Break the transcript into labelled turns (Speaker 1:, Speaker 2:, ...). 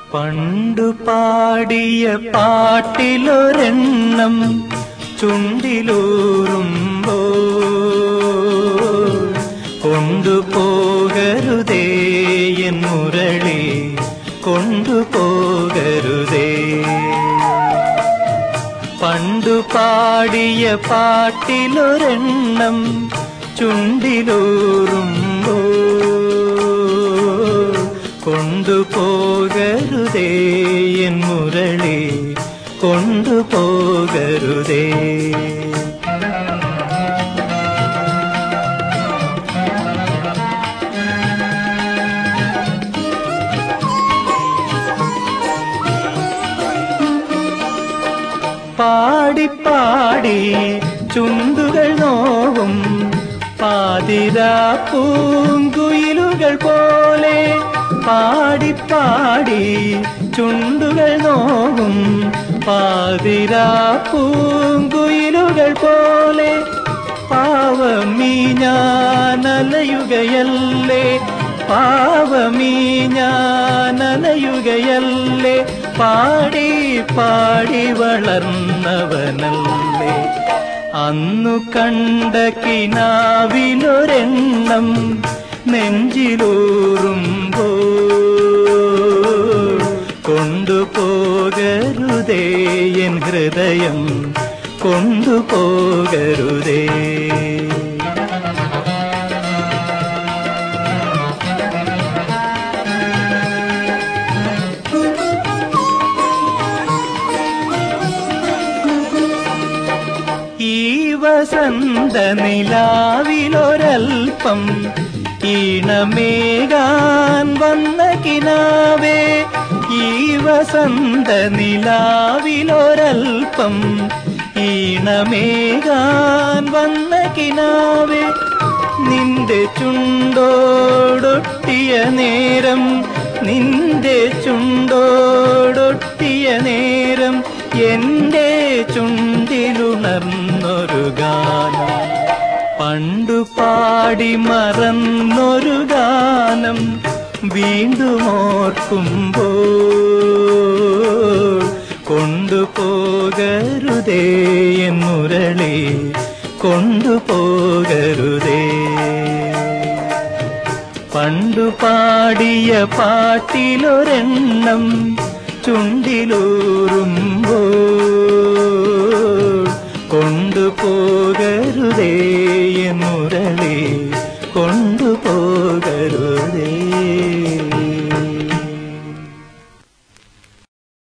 Speaker 1: പണ്ടു പാടിയ പാട്ടിലൊരെണ്ണം ചുണ്ടിലൂറുമ്പോ കൊണ്ടുപോകരുതേ എൻ മുരളി കൊണ്ടുപോകരുതേ പണ്ടു പാടിയ പാട്ടിലൊരെണ്ണം ചുണ്ടിലൂറുമ്പോ കൊണ്ടുപോകരുതേ എൻ മുരളി കൊണ്ടുപോകരുതേ പാടി പാടി ചുണ്ടുകൾ നോവും പാതിരാ പൂങ്കുയിലുകൾ പോലെ പാടി പാടി ചുണ്ടുകൾ നോവും പാതിരാ പൂങ്കുയിലുകൾ പോലെ പാവമീ ഞാനലയുകയല്ലേ പാവമീ ഞാനലയുകയല്ലേ പാടി പാടി വളർന്നവനല്ലേ അന്നു കണ്ട കിനാവിലൊരെണ്ണം നെഞ്ചിലൂറുമ്പോ കൊണ്ടുപോകരുതേ എൻ ഹൃദയം കൊണ്ടുപോകരുതേ ഈ വസന്ത നിലാവിലൊരൽപ്പം ഈണമേകാൻ വന്ന കിനാവേ ഈ വസന്ത നിലാവിലൊരൽപ്പം ഈണമേകാൻ വന്ന കിനാവേ നിന്റെ ചുണ്ടോടൊട്ടിയ നേരം നിന്റെ ചുണ്ടോടൊട്ടിയ നേരം എന്റെ ചുണ്ടിലുണർന്നൊരു ഗാനം പണ്ടു പാടി മറന്നൊരു ഗാനം വീണ്ടും ഓർക്കുമ്പോൾ കൊണ്ടുപോകരുതേ എൻ മുരളി കൊണ്ടുപോകരുതേ പണ്ടു പാടിയ പാട്ടിലൊരെണ്ണം ചുണ്ടിലൂറുമ്പോൾ